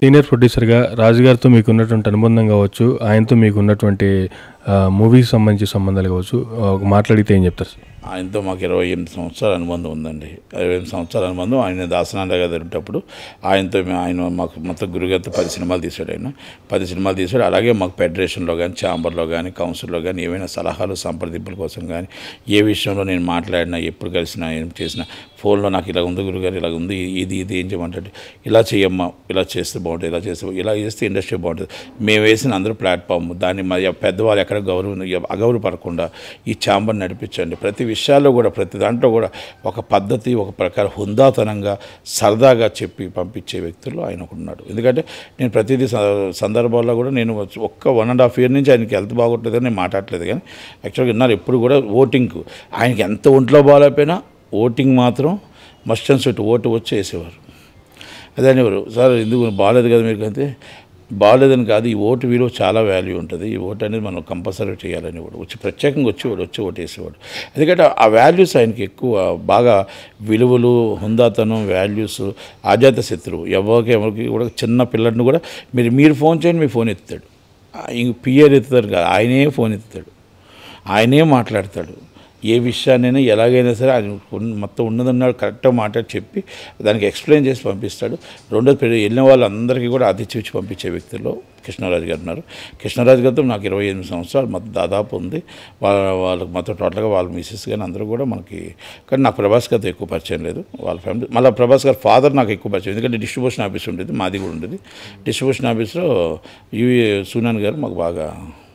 Senior ప్రొడ్యూసర్గా రాజుగారితో మీకు ఉన్నటువంటి అనుబంధం కావచ్చు ఆయనతో మీకు ఉన్నటువంటి మూవీకి సంబంధించి సంబంధాలు కావచ్చు ఆ, ఒక మాట్లాడితే ఏం చెప్తారు సార్ ఆయనతో మాకు ఇరవై ఎనిమిది సంవత్సరాల అనుబంధం ఉందండి ఇరవై ఎనిమిది సంవత్సరాల అనుబంధం ఆయన దాసనాండ గారు ఉండేటప్పుడు ఆయనతో మేము- ఆయన మాకు మొత్తం గురుగారితో పది సినిమాలు తీశాడు ఆయన పది సినిమాలు తీశాడు అలాగే మాకు ఫెడరేషన్లో కానీ ఛాంబర్లో కానీ కౌన్సిల్లో కానీ ఏవైనా సలహాలు సంప్రదింపుల కోసం కానీ ఏ విషయంలో నేను మాట్లాడినా ఎప్పుడు కలిసినా ఏం చేసినా ఫోన్లో నాకు ఇలా ఉంది గురుగారు ఇలా ఉంది ఇది ఇది ఏం చేయమంటే ఇలా చేయమ్మా ఇలా చేస్తే బాగుంటుంది ఇలా చేస్తే ఇలా చేస్తే ఇండస్ట్రీ బాగుంటుంది మేము వేసిన అందరూ ప్లాట్ఫామ్ దాన్ని మరి పెద్దవాళ్ళు ఎక్కడ గౌరవం అగౌరవపడకుండా ఈ ఛాంబర్ నడిపించండి ప్రతి విషయాల్లో కూడా ప్రతి దాంట్లో కూడా ఒక పద్ధతి ఒక ప్రకారం హుందాతనంగా సరదాగా చెప్పి పంపించే వ్యక్తుల్లో ఆయన ఒకడు ఉన్నాడు ఎందుకంటే నేను ప్రతిదీ స- సందర్భాల్లో కూడా నేను ఒక్క వన్ అండ్ హాఫ్ ఇయర్ నుంచి ఆయనకి హెల్త్ బాగోట్లేదని నేను మాట్లాడలేదు కానీ యాక్చువల్గా విన్నారు ఎప్పుడు కూడా ఓటింగ్కు ఆయనకి ఎంత ఒంట్లో బాగాలేకపోయినా ఓటింగ్ మాత్రం మస్ట్ అండ్ షుట్ ఓటు వచ్చి వేసేవారు అదే అనేవారు సార్ ఎందుకు బాగాలేదు కదా మీకు అంటే బాగాలేదని కాదు ఈ ఓటు విలువ చాలా వాల్యూ ఉంటుంది ఈ ఓటు అనేది మనం కంపల్సరీ చేయాలని వాడు వచ్చి ప్రత్యేకంగా వచ్చేవాడు వచ్చి ఓటు వేసేవాడు ఎందుకంటే ఆ వాల్యూస్ ఆయనకి ఎక్కువ బాగా విలువలు హుందాతనం వాల్యూస్ ఆజాత శత్రువు ఎవరికి ఎవరికి కూడా చిన్న పిల్లడిని కూడా మీరు మీరు ఫోన్ చేయండి మీ ఫోన్ ఎత్తుతాడు ఇంక పిఆర్ ఎత్తుతారు కాదు ఆయనే ఫోన్ ఎత్తుతాడు ఆయనే మాట్లాడతాడు ఏ విషయాన్నైనా ఎలాగైనా సరే ఆయన ఉన్న- మొత్తం ఉన్నదన్నాడు కరెక్ట్గా మాట్లాడి చెప్పి దానికి ఎక్స్ప్లెయిన్ చేసి పంపిస్తాడు రెండోది పెళ్ళి వెళ్ళిన వాళ్ళందరికీ కూడా ఆతిథ్యం ఇచ్చి పంపించే వ్యక్తుల్లో కృష్ణరాజు గారు ఉన్నారు కృష్ణరాజు గారితో నాకు ఇరవై ఎనిమిది సంవత్సరాలు మొత్తం దాదాపు ఉంది వాళ్ళ వాళ్ళకి మొత్తం టోటల్గా వాళ్ళ మిసెస్ కానీ అందరూ కూడా మనకి కానీ నాకు ప్రభాస్ గారితో ఎక్కువ పరిచయం లేదు వాళ్ళ ఫ్యామిలీ మళ్ళీ ప్రభాస్ గారి ఫాదర్ నాకు ఎక్కువ పరిచయం ఎందుకంటే డిస్ట్రిబ్యూషన్ ఆఫీస్ ఉండేది మాది కూడా ఉండేది డిస్ట్రిబ్యూషన్ ఆఫీస్లో యువి సూనాన్ గారు మాకు బాగా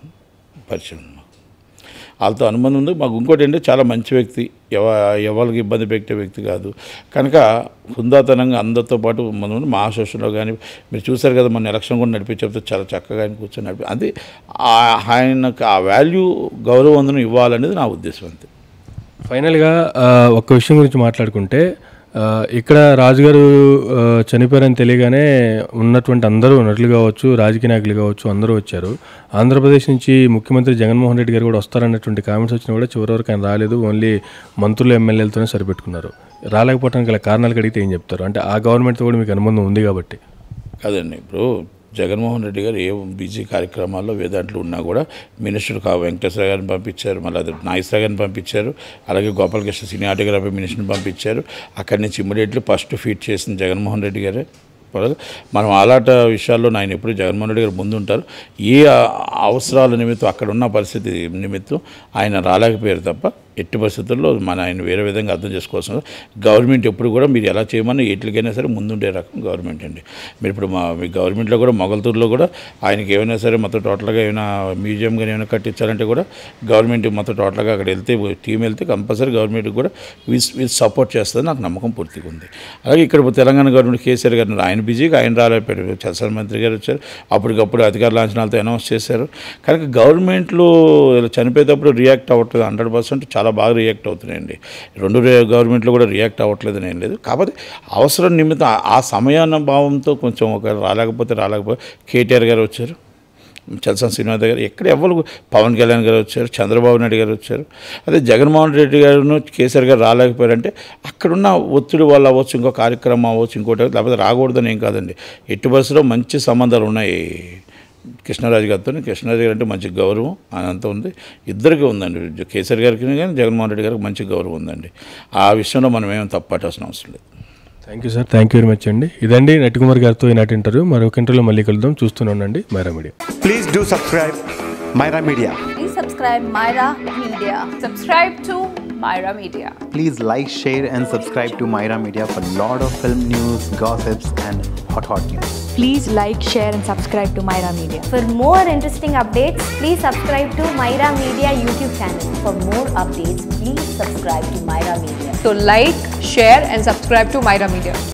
పరిచయం మాకు. వాళ్ళతో అనుబంధం ఉంది మాకు ఇంకోటి ఏంటంటే చాలా మంచి వ్యక్తి ఎవ ఎవరికి ఇబ్బంది పెట్టే వ్యక్తి కాదు కనుక హుందాతనంగా అందరితో పాటు మనం మా అసోసియేషన్లో కానీ మీరు చూశారు కదా మన ఎలక్షన్ కూడా నడిపించేప్పుడు చాలా చక్కగా ఆయన కూర్చొని నడిపి అది ఆ- ఆయనకు ఆ వాల్యూ గౌరవందనం ఇవ్వాలనేది నా ఉద్దేశం అంతే ఫైనల్గా ఆ, ఒక్క విషయం గురించి మాట్లాడుకుంటే ఆ, ఇక్కడ రాజుగారు ఆ, చనిపోయారని తెలియగానే ఉన్నటువంటి అందరూ నటులు కావచ్చు రాజకీయ నాయకులు కావచ్చు అందరూ వచ్చారు ఆంధ్రప్రదేశ్ నుంచి ముఖ్యమంత్రి జగన్మోహన్ రెడ్డి గారు కూడా వస్తారన్నటువంటి కామెంట్స్ వచ్చినా కూడా చివరి వరకు ఆయన రాలేదు ఓన్లీ మంత్రులు ఎమ్మెల్యేలతోనే సరిపెట్టుకున్నారు రాలేకపోవడానికి గల కారణాలు అడిగితే ఏం చెప్తారు అంటే ఆ గవర్నమెంట్తో కూడా మీకు అనుబంధం ఉంది కాబట్టి కాదండి ఇప్పుడు జగన్మోహన్ రెడ్డి గారు ఏ బిజీ కార్యక్రమాల్లో వేదాంట్లో ఉన్నా కూడా మినిస్టర్ కా వెంకటేశ్వర గారిని పంపించారు మళ్ళీ అది నాగేశ్వర గారిని పంపించారు అలాగే గోపాలకృష్ణ సినిమాటోగ్రఫీ మినిస్టర్ని పంపించారు అక్కడి నుంచి ఇమ్మీడియట్లీ ఫస్ట్ ఫీట్ చేసిన జగన్మోహన్ రెడ్డి గారే పర్వాలేదు. మనం అలాంటి విషయాల్లో ఆయన ఎప్పుడు జగన్మోహన్ రెడ్డి గారు ముందు ఉంటారు ఏ ఆ- అవసరాల నిమిత్తం అక్కడ ఉన్న పరిస్థితి నిమిత్తం ఆయన రాలేకపోయారు తప్ప ఎట్టి పరిస్థితుల్లో మన ఆయన వేరే విధంగా అర్థం చేసుకోవాల్సిన గవర్నమెంట్ ఎప్పుడు కూడా మీరు ఎలా చేయమని ఎట్లకైనా సరే ముందుండే రకం గవర్నమెంట్ అండి మీరు ఇప్పుడు మా మీ గవర్నమెంట్లో కూడా మొగల్తూరులో కూడా ఆయనకి ఏమైనా సరే మొత్తం టోటల్గా ఏమైనా మ్యూజియం కానీ ఏమైనా కట్టించాలంటే కూడా గవర్నమెంట్ మొత్తం టోటల్గా అక్కడ వెళ్తే టీం వెళ్తే కంపల్సరీ గవర్నమెంట్ కూడా విత్ విత్ సపోర్ట్ చేస్తుంది నాకు నమ్మకం పూర్తిగా ఉంది అలాగే ఇక్కడ తెలంగాణ గవర్నమెంట్ కేసీఆర్ గారు ఆయన బిజీగా ఆయన రాలేకపోయారు చలసల మంత్రి గారు వచ్చారు అప్పటికప్పుడు అధికార లాంఛనాలతో అనౌన్స్ చేశారు కనుక గవర్నమెంట్లో ఇలా చనిపోయేటప్పుడు రియాక్ట్ అవ్వట్లేదు హండ్రెడ్ పర్సెంట్ చాలా బాగా రియాక్ట్ అవుతున్నాయండి రెండు రే- గవర్నమెంట్లో కూడా రియాక్ట్ అవ్వట్లేదు ఏం లేదు కాకపోతే అవసరం నిమిత్తం ఆ- ఆ సమయాన భావంతో కొంచెం ఒక రాలేకపోతే రాలేకపోతే కేటీఆర్ గారు వచ్చారు చలసాని శ్రీనివాస్ గారు ఎక్కడ ఎవరు పవన్ కళ్యాణ్ గారు వచ్చారు చంద్రబాబు నాయుడు గారు వచ్చారు అదే జగన్మోహన్ రెడ్డి గారును కేసీఆర్ గారు రాలేకపోయారంటే అక్కడున్న ఒత్తిడి వల్ల అవ్వచ్చు ఇంకో కార్యక్రమం అవ్వచ్చు ఇంకోటి అవ్వచ్చు, లేకపోతే రాకూడదని ఏం కాదండి ఎట్టి బస్సులో మంచి సంబంధాలు ఉన్నాయి కృష్ణరాజు గారితో కృష్ణరాజు గారు అంటే మంచి గౌరవం అదంతా ఉంది ఇద్దరికి ఉందండి కేసీఆర్ గారికి కానీ జగన్మోహన్ రెడ్డి గారికి మంచి గౌరవం ఉందండి ఆ విషయంలో మనం ఏం తప్పట్టాల్సిన అవసరం లేదు thank you sir thank you very much అండి ఇదండి నటికుమార్ గారితో ఈనాటి ఇంటర్వ్యూ మరొక ఇంటర్వ్యూలో మళ్ళీ కలుద్దాం చూస్తూనే ఉండండి Maira media Please do subscribe Myra Media. Please subscribe Myra Media. Subscribe to Myra Media. Please like, share, and subscribe to Myra Media for lot of film news, gossips, and hot hot news. Please like, share, and subscribe to Myra Media. For more interesting updates, please subscribe to Myra Media YouTube channel. For more updates, please subscribe to Myra Media. So like, share and subscribe to Myra Media.